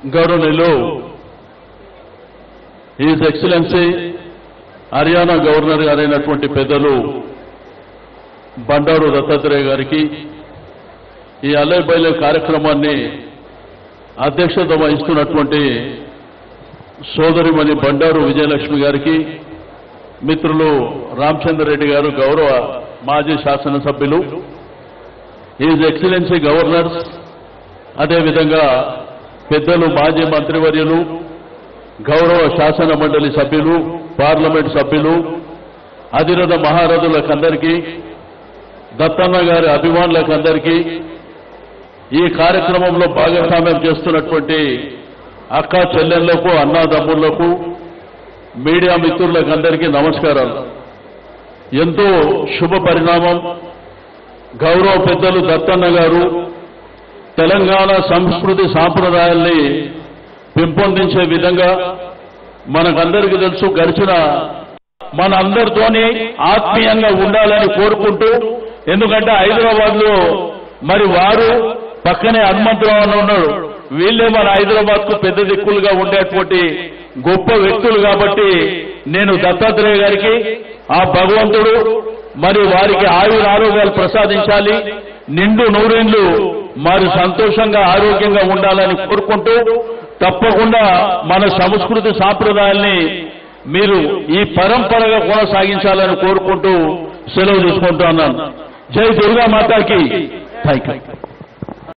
గౌరవనీయులు his excellency Haryana governor గారైనటువంటి పెద్దలు బండారు దత్తాత్రేయ గారికి ఈ అల్లై బయలు కార్యక్రమాన్ని అధ్యక్షత వహిస్తున్నటువంటి సోదరిమణి బండారు విజయలక్ష్మి గారికి మిత్రులు రామచంద్ర రెడ్డి గారు గౌరవ మాజీ శాసనసభ్యులు ఈజ్ ఎక్సలెన్సీ గవర్నర్స్ అదేవిధంగా పెద్దలు మాజీ మంత్రివర్యులు గౌరవ శాసన మండలి సభ్యులు పార్లమెంట్ సభ్యులు అధిరథ మహారథులకందరికీ దత్తన్న గారి అభిమానులకందరికీ ఈ కార్యక్రమంలో భాగస్వామ్యం చేస్తున్నటువంటి అక్క చెల్లెళ్లకు అన్నాదమ్ముళ్లకు మీడియా మిత్రులకందరికీ నమస్కారాలు ఎంతో శుభ పరిణామం గౌరవ పెద్దలు దత్తన్న గారు తెలంగాణ సంస్కృతి సాంప్రదాయాల్ని పెంపొందించే విధంగా మనకందరికీ తెలుసు గడిచిన మన అందరితోని ఆత్మీయంగా ఉండాలని కోరుకుంటూ ఎందుకంటే హైదరాబాద్ లో మరి వారు పక్కనే హనుమంతరావు అని ఉన్నాడు వీళ్ళే మన హైదరాబాద్ కు పెద్ద దిక్కులుగా ఉండేటువంటి గొప్ప వ్యక్తులు కాబట్టి నేను దత్తాత్రేయ గారికి ఆ భగవంతుడు మరి వారికి ఆయుర ఆరోగ్యాలు ప్రసాదించాలి నిండు నూరేళ్లు మరి సంతోషంగా ఆరోగ్యంగా ఉండాలని కోరుకుంటూ తప్పకుండా మన సంస్కృతి సాంప్రదాయాల్ని మీరు ఈ పరంపరగా కొనసాగించాలని కోరుకుంటూ సెలవు తీసుకుంటూ అన్నాను జై దుర్గా మాతాకి థ్యాంక్ యూ